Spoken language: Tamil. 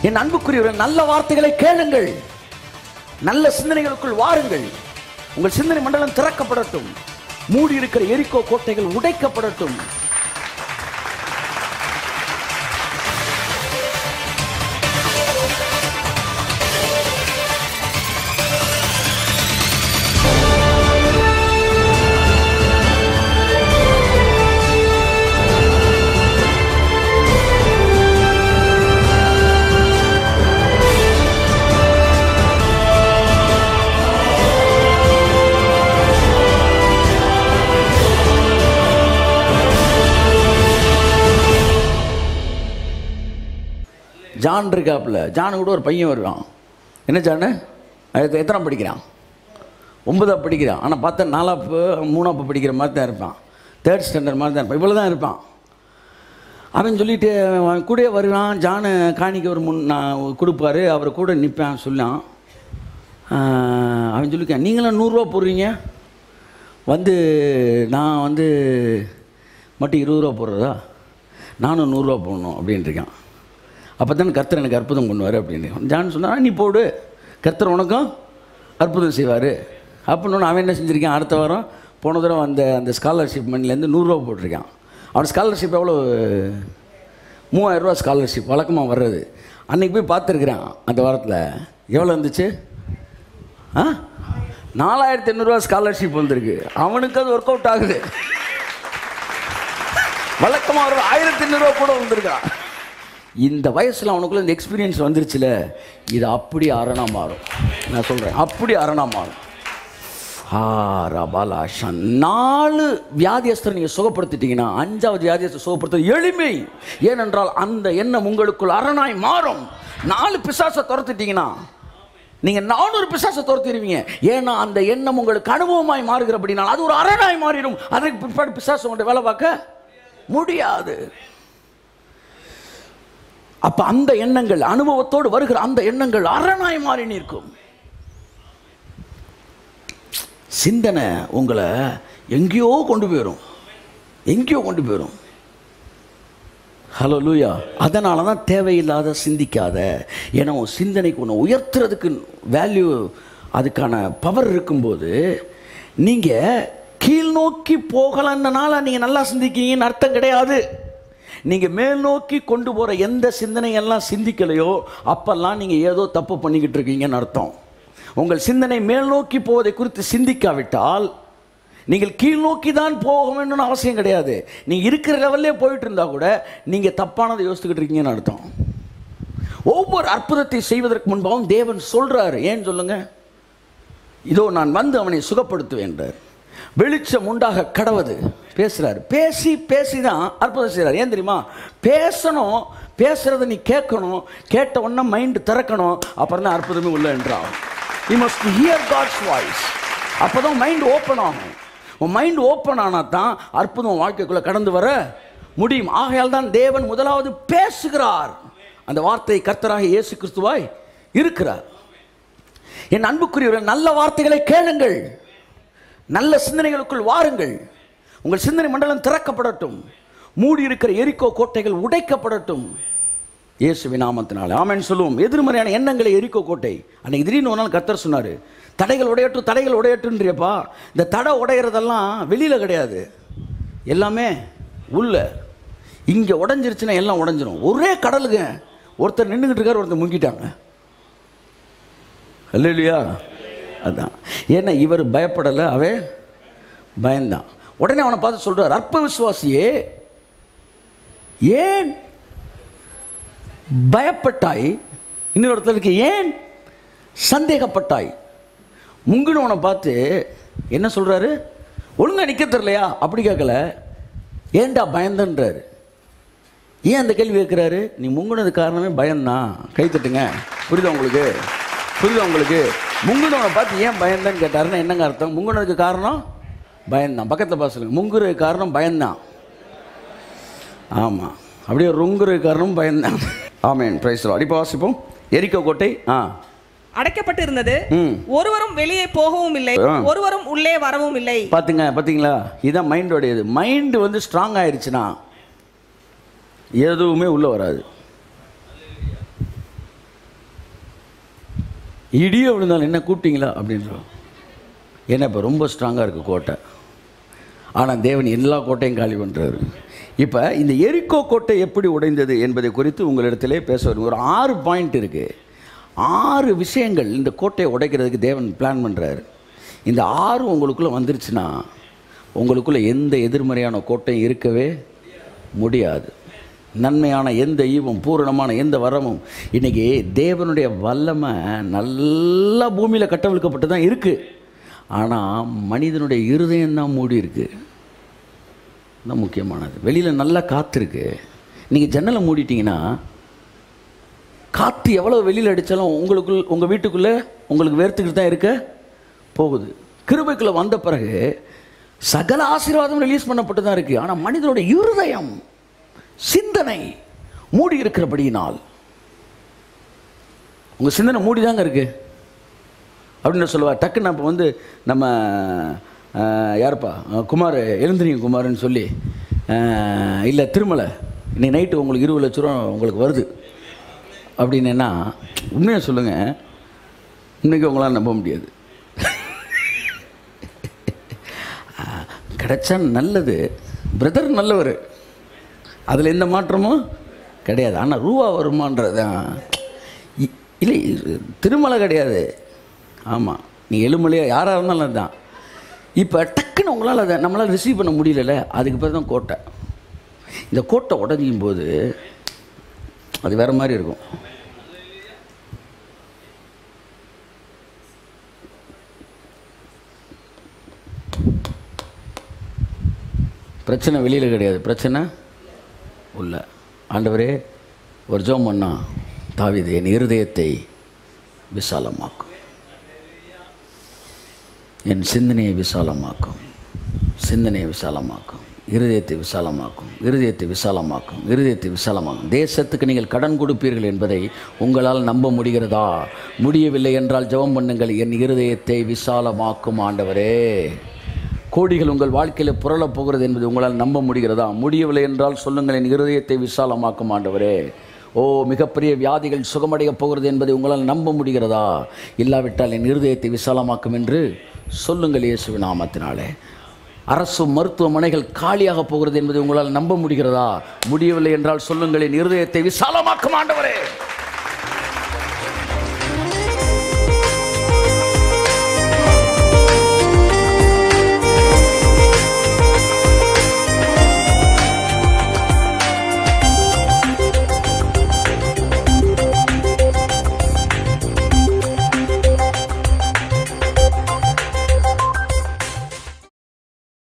என் அன்புக்குரியவர்கள் நல்ல வார்த்தைகளை கேளுங்கள் நல்ல சிந்தனைகளுக்குள் வாருங்கள் உங்கள் சிந்தனை மண்டலம் திறக்கப்படட்டும் மூடி இருக்கிற எரிக்கோ கோட்டைகள் உடைக்கப்படட்டும் ஜான் இருக்காப்புல ஜானு கூட ஒரு பையன் வருவான் என்ன ஜானு அது எத்தனை படிக்கிறான் ஒன்பதா படிக்கிறான் ஆனால் பார்த்தா நாலாப்பு மூணாப்பு படிக்கிற மாதிரி தான் இருப்பான் தேர்ட் ஸ்டாண்டர்ட் மாதிரி தான் இருப்பான் இவ்வளோ தான் இருப்பான் அவன் சொல்லிட்டு அவன் கூடயே வருவான் ஜானு காணிக்க ஒரு முன் நான் கொடுப்பாரு அவர் கூட நிற்பேன் சொல்லான் ஆஹ், அவன் சொல்லிருக்கான் நீங்களாம் நூறுரூவா போடுறீங்க வந்து நான் வந்து மட்டும் இருபது ரூபா போடுறதா நானும் நூறுரூவா போடணும் அப்படின்ட்டு இருக்கான் அப்போ தான் கர்த்தர் எனக்கு அற்புதம் பண்ணுவார் அப்படின்னு ஜான் சொன்னா நீ போடு கர்த்தர் உனக்கும் அற்புதம் செய்வார் அப்படின்னு அவன் என்ன செஞ்சுருக்கான் அடுத்த வாரம் போன தடவை அந்த அந்த ஸ்காலர்ஷிப் மணிலேருந்து நூறுரூவா போட்டிருக்கான் அவன் ஸ்காலர்ஷிப் எவ்வளோ மூவாயிரரூவா ஸ்காலர்ஷிப் வழக்கமாக வர்றது அன்றைக்கி போய் பார்த்துருக்குறான் அந்த வாரத்தில் எவ்வளோ இருந்துச்சு ஆ நாலாயிரத்தி எண்ணூறுரூவா ஸ்காலர்ஷிப் வந்திருக்கு அவனுக்கு அது ஒர்க் அவுட் ஆகுது வழக்கமாக ஒரு ஆயிரத்தி எண்ணூறுரூவா கூட வந்திருக்கான் இந்த வயசில் அவனுக்குள்ள இந்த எக்ஸ்பீரியன்ஸ் வந்துருச்சுல இது அப்படி அரணா மாறும் நான் சொல்கிறேன் அப்படி அரணா மாறும் ஹாரபாலாஷா நாலு வியாதியஸ்தரை நீங்கள் சுகப்படுத்திட்டீங்கன்னா அஞ்சாவது வியாதியஸ்தரை சுகப்படுத்த எளிமை ஏனென்றால் அந்த எண்ணம் உங்களுக்குள் அரணாய் மாறும் நாலு பிசாசை துரத்திட்டீங்கன்னா நீங்கள் நானூறு பிசாசை துரத்திடுவீங்க ஏன்னா அந்த எண்ணம் உங்களுக்கு அனுபவமாய் மாறுகிறபடினால் அது ஒரு அரணாய் மாறிடும் அதற்கு பிற்பாடு பிசாசு உங்கள்கிட்ட வேலை பார்க்க முடியாது அப்ப அந்த எண்ணங்கள் அனுபவத்தோடு வருகிற அந்த எண்ணங்கள் அரணாய் மாறி நிற்கும் சிந்தனை உங்களை எங்கேயோ கொண்டு போயிடும் எங்கேயோ கொண்டு போயிடும் ஹலோ லூயா அதனால தான் தேவையில்லாத சிந்திக்காத ஏன்னா உன் சிந்தனைக்கு உன்னை உயர்த்துறதுக்கு வேல்யூ அதுக்கான பவர் இருக்கும்போது நீங்கள் கீழ் நோக்கி போகலன்னனால நீங்கள் நல்லா சிந்திக்கிறீங்கன்னு அர்த்தம் கிடையாது நீங்கள் மேல் நோக்கி கொண்டு போகிற எந்த சிந்தனையெல்லாம் சிந்திக்கலையோ அப்பெல்லாம் நீங்கள் ஏதோ தப்பு பண்ணிக்கிட்டு இருக்கீங்கன்னு அர்த்தம் உங்கள் சிந்தனை மேல் நோக்கி போவதை குறித்து சிந்திக்காவிட்டால் நீங்கள் கீழ் நோக்கி தான் போக வேண்டும்னு அவசியம் கிடையாது நீங்கள் இருக்கிற லெவல்லே போயிட்டு இருந்தா கூட நீங்கள் தப்பானதை யோசித்துக்கிட்டு இருக்கீங்கன்னு அர்த்தம் ஒவ்வொரு அற்புதத்தை செய்வதற்கு முன்பாகவும் தேவன் சொல்றாரு ஏன் சொல்லுங்க இதோ நான் வந்து அவனை சுகப்படுத்துவேன்றார் வெளிச்சம் உண்டாக கடவுது பேசுறாரு பேசி பேசி தான் அற்புதம் செய்கிறார் ஏன் தெரியுமா பேசணும் பேசுறதை நீ கேட்கணும் கேட்ட உடனே மைண்டு திறக்கணும் அப்புறம் தான் அற்புதமே உள்ள என்றாகும் you must hear God's voice அப்போ தான் மைண்ட் ஓப்பன் ஆகும் உன் மைண்ட் ஓப்பன் ஆனால் தான் அற்புதம் உன் வாழ்க்கைக்குள்ளே கடந்து வர முடியும் ஆகையால் தான் தேவன் முதலாவது பேசுகிறார் அந்த வார்த்தை கர்த்தராக இயேசு கிறிஸ்துவாய் இருக்கிறார் என் அன்புக்குரியவர்கள் நல்ல வார்த்தைகளை கேளுங்கள் நல்ல சிந்தனைகளுக்குள் வாருங்கள் உங்கள் சிந்தனை மண்டலம் திறக்கப்படட்டும் மூடி இருக்கிற எரிக்கோ கோட்டைகள் உடைக்கப்படட்டும் இயேசுவி நாமத்தினால ஆமென் சொல்லுவோம் எதிர்மறையான எண்ணங்களை எரிக்கோ கோட்டை அன்னைக்கு திடீர்னு ஒரு நாள் கர்த்தர் சொன்னார் தடைகள் உடையட்டும் தடைகள் உடையட்டுன்றியப்பா இந்த தடை உடையிறதெல்லாம் வெளியில் கிடையாது எல்லாமே உள்ள இங்கே உடஞ்சிருச்சுன்னா எல்லாம் உடஞ்சிரும் ஒரே கடலுங்க ஒருத்தர் நின்றுக்கிட்டு இருக்கார் ஒருத்தர் முங்கிட்டாங்க இல்லையா அதான் ஏன்னா இவர் பயப்படலை அவன் பயந்தான் உடனே அவனை பார்த்து சொல்றார் அற்ப விசுவாசியே ஏன் பயப்பட்டாய் இன்னொருத்தருக்கு ஏன் சந்தேகப்பட்டாய் முங்கினவனை பார்த்து என்ன சொல்றாரு ஒழுங்கா நிக்க தெரியலையா அப்படி கேட்கல ஏன்டா பயந்தன்றாரு ஏன் அந்த கேள்வி கேட்குறாரு நீ முங்குனது காரணமே பயம்தான் கை தட்டுங்க புரியுதா உங்களுக்கு புரியுதா உங்களுக்கு முங்குனவனை பார்த்து ஏன் பயந்தன்னு கேட்டாருன்னா என்னங்க அர்த்தம் முங்குனதுக்கு காரணம் பயம்தான் பக்கத்தில் பார்த்து சொல்லுங்க முங்குறதுக்கு காரணம் பயம்தான் ஆமாம் அப்படியே ருங்குறதுக்கு காரணம் பயம்தான் ஆமேன் பிரைஸ் இப்போ வாசிப்போம் எரிக்கோ கோட்டை ஆ அடைக்கப்பட்டு இருந்தது ம் ஒருவரும் வெளியே போகவும் இல்லை ஆ. ஒருவரும் உள்ளே வரவும் இல்லை பார்த்துங்க பார்த்தீங்களா இதுதான் மைண்டோடையது மைண்டு வந்து ஸ்ட்ராங் ஆயிடுச்சுன்னா எதுவுமே உள்ளே வராது இடியே விழுந்தாலும் என்ன கூப்பிட்டீங்களா அப்படின்றோம் ஏன்னா இப்போ ரொம்ப ஸ்ட்ராங்காக இருக்குது கோட்டை ஆனால் தேவன் எல்லா கோட்டையும் காலி பண்ணுறாரு இப்போ இந்த எரிக்கோ கோட்டை எப்படி உடைந்தது என்பதை குறித்து உங்களிடத்திலே பேச வரும் ஒரு ஆறு பாயிண்ட் இருக்குது ஆறு விஷயங்கள் இந்த கோட்டையை உடைக்கிறதுக்கு தேவன் பிளான் பண்ணுறாரு இந்த ஆறு உங்களுக்குள்ளே வந்துருச்சுன்னா உங்களுக்குள்ளே எந்த எதிர்மறையான கோட்டையும் இருக்கவே முடியாது நன்மையான எந்த ஈவும் பூரணமான எந்த வரமும் இன்றைக்கி தேவனுடைய வல்லமை நல்லா பூமியில் கட்டவிழ்க்கப்பட்டு தான் இருக்குது ஆனால் மனிதனுடைய இருதயம் தான் மூடி இருக்கு தான் முக்கியமானது வெளியில் நல்லா காற்று இருக்கு நீங்கள் ஜன்னலை மூடிட்டீங்கன்னா காற்று எவ்வளோ வெளியில் அடித்தாலும் உங்களுக்குள் உங்கள் வீட்டுக்குள்ளே உங்களுக்கு வேர்த்துக்கிட்டு தான் இருக்க போகுது கிருபைக்குள்ளே வந்த பிறகு சகல ஆசீர்வாதம் ரிலீஸ் பண்ணப்பட்டு தான் இருக்குது ஆனால் மனிதனுடைய இருதயம் சிந்தனை மூடி இருக்கிறபடியினால் உங்கள் சிந்தனை மூடி தாங்க இருக்குது அப்படின்னு சொல்லுவா டக்குன்னு அப்போ வந்து நம்ம அஹ், யாருப்பா அஹ், குமார் எழுந்திரிங்க குமார்னு சொல்லி அஹ், இல்லை திருமலை இன்னைக்கு நைட்டு உங்களுக்கு இருபது லட்ச ரூபா உங்களுக்கு வருது அப்படின்னா உண்மையாக சொல்லுங்கள் இன்னைக்கு உங்களால் நம்ப முடியாது அஹ், கிடைச்சா நல்லது பிரதர் நல்லவர் அதில் எந்த மாற்றமும் கிடையாது ஆனால் ரூபா வருமானது தான் இ- இல்லை திருமலை கிடையாது ஆமாம் நீ எழுமலையா யாராக இருந்தாலும் அதுதான் இப்போ டக்குன்னு உங்களால் அதை நம்மளால் ரிசீவ் பண்ண முடியலல்ல அதுக்கு பேர் தான் கோட்டை இந்த கோட்டை உடஞ்சிக்கும் போது அது வேறு மாதிரி இருக்கும் பிரச்சனை வெளியில் கிடையாது பிரச்சனை உள்ள ஆண்டவரே ஒரு ஜோம் பண்ணா தாவிது என் இருதயத்தை விசாலமாக்கும் என் சிந்தனையை விசாலமாக்கும் சிந்தனையை விசாலமாக்கும் இருதயத்தை விசாலமாக்கும் இருதயத்தை விசாலமாக்கும் இருதயத்தை விசாலமாக்கும் தேசத்துக்கு நீங்கள் கடன் கொடுப்பீர்கள் என்பதை உங்களால் நம்ப முடிகிறதா முடியவில்லை என்றால் ஜெபம் பண்ணுங்கள் என் இருதயத்தை விசாலமாக்கும் ஆண்டவரே கோடிகள் உங்கள் வாழ்க்கையில் புரளப் போகிறது என்பது உங்களால் நம்ப முடிகிறதா முடியவில்லை என்றால் சொல்லுங்கள் என் இருதயத்தை விசாலமாக்கும் ஆண்டவரே ஓ மிகப்பெரிய வியாதிகள் சுகமடையப் போகிறது என்பதை உங்களால் நம்ப முடிகிறதா இல்லாவிட்டால் என் இருதயத்தை விசாலமாக்கும் என்று சொல்லுங்கள் இயேசுவின் நாமத்தினாலே அரசு மருத்துவமனைகள் காலியாக போகிறது என்பதை உங்களால் நம்ப முடிகிறதா முடியவில்லை என்றால் சொல்லுங்கள் என் இருதயத்தை விசாலமாக்கும் ஆண்டவரே